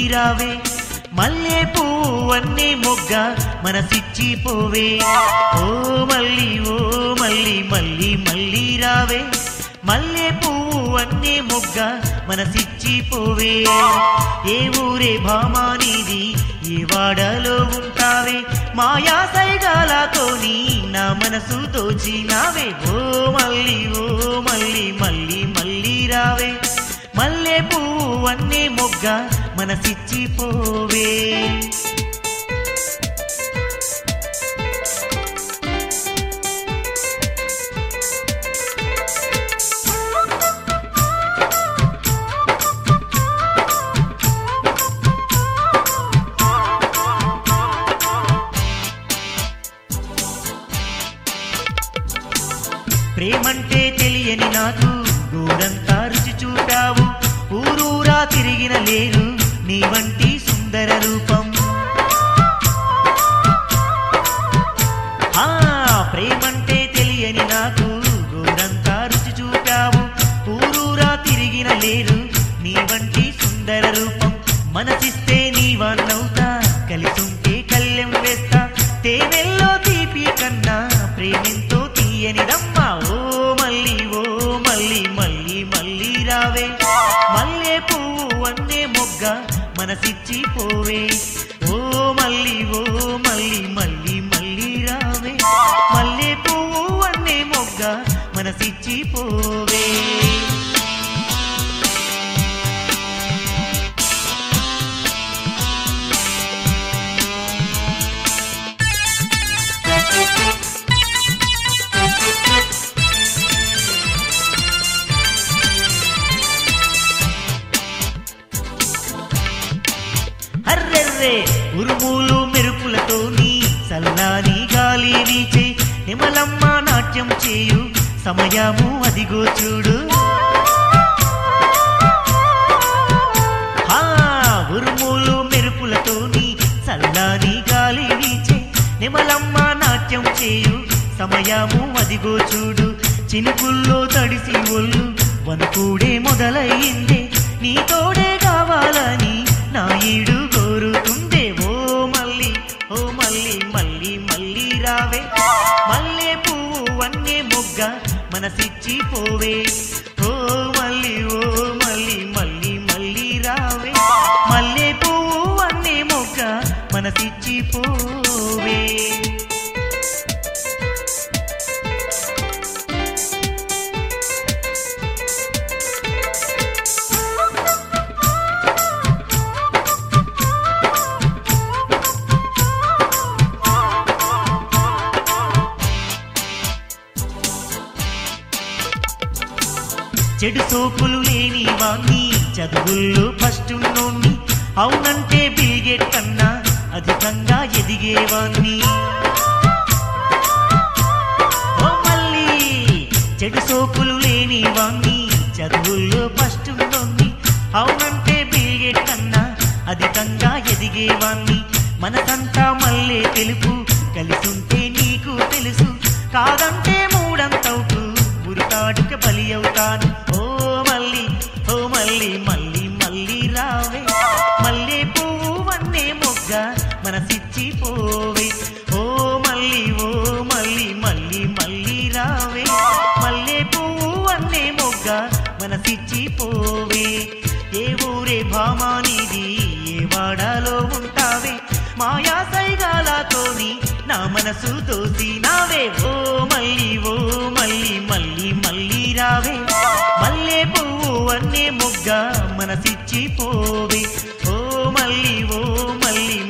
రావే మల్లె పువ్వన్నే మొగ్గ మనసిచ్చి పోవే ఓ మల్లి ఓ మల్లి మల్లి మల్లి రావే మల్లె పువ్వన్నే మొగ్గ మనసిచ్చి పోవే ఏ ఊరే భామానిది ఏ వాడలో ఉంటావే మాయా సైగాలతోని నా మనసు దోచినావే ఓ మల్లి ఓ మల్లి మల్లి మల్లి రావే మల్లె పువ్వన్నే మొగ్గ మనసిచ్చి పోవే ప్రేమంటే తెలియని నాకు గోరంతా రుచి చూపావు ఊరూరా తిరిగిన లేరు నీ వంటి సుందర రూపం ఆ ప్రేమంటే తెలియని నాకు గోరంతా రుచి చూపావు ఊరూరా తిరిగిన లేరు నీ వంటి సుందర రూపం మనసిస్తే నీవన్నవుతా కలిసుంటే కళ్ళెం వేస్తా తేనెల్లో తీపి కన్నా ప్రేమింతో తీయనిదమ్మా ఓ మల్లి ఓ మల్లి మల్లి మల్లి రావే మల్లె పువ్వు అన్నే మొగ్గ మనసిచ్చి పోవే ఓ మల్లి ఓ మల్లి మల్లి మల్లి రావే మల్లె పువ్వు అన్నే మొగ్గ మనసిచ్చి పోవే అర్రెర్రే ఉరుములు మెరుపులతోని చల్లాని గాలి వీచే నిమలమ్మ నాట్యం చేయు సమయము అదిగో చూడు ఆ ఉరుములు మెరుపులతోని చల్లాని గాలి వీచే నిమలమ్మ నాట్యం చేయు సమయము అదిగో చూడు చినుకుల్లో తడిసి ఒళ్ళు వనుకూడే మొదలయ్యిందే నీ తోడే కావాలని నా ఈడు కోరుతుందే ఓ మల్లి ఓ మల్లి మల్లి మల్లి రావే మల్లె పువ్వు వన్నే మొగ్గ మనసిచ్చి పోవే ఓ మల్లి ఓ మల్లి మల్లి మల్లి రావే మల్లె పువ్వు వన్నే మొగ్గ మనసిచ్చి పోవే చెడు సోకులు లేని వాణ్ణి చదువుల్లో ఫస్ట్ ఉన్నోణ్ణి అవునంటే బిల్గేట్ కన్నా అధికంగా ఎదిగేవాణ్ణి ఓ మళ్ళీ చెడు సోకులు లేని వాణ్ణి చదువుల్లో ఫస్ట్ ఉన్నోణ్ణి అవునంటే బిల్గేట్ కన్నా అధికంగా ఎదిగేవాణ్ణి మనసంతా మళ్ళీ తెలుపు కలిసుంటే నీకు తెలుసు కాదంటే మూడంతవుకు ఉరితాడుక బలి అవుతాను ఓ మల్లి ఓ మల్లి మల్లి మల్లి రావే మల్లె పువ్వు వన్నే మొగ్గ మనసిచ్చి పోవే ఓ మల్లి ఓ మల్లి మల్లి మల్లి రావే మల్లె పువ్వు వన్నే మొగ్గ మనసిచ్చి పోవే ఏ ఊరే భామానిది ఏ వాడాలో ఉంటావే మాయా సైగాలతోని నా మనసు దోసి నావే ఓ మల్లి ఓ మల్లి మల్లి మల్లి రావే మల్లె పువ్వు అన్నే మొగ్గ మనసిచ్చి పోవే ఓ మల్లి ఓ మల్లి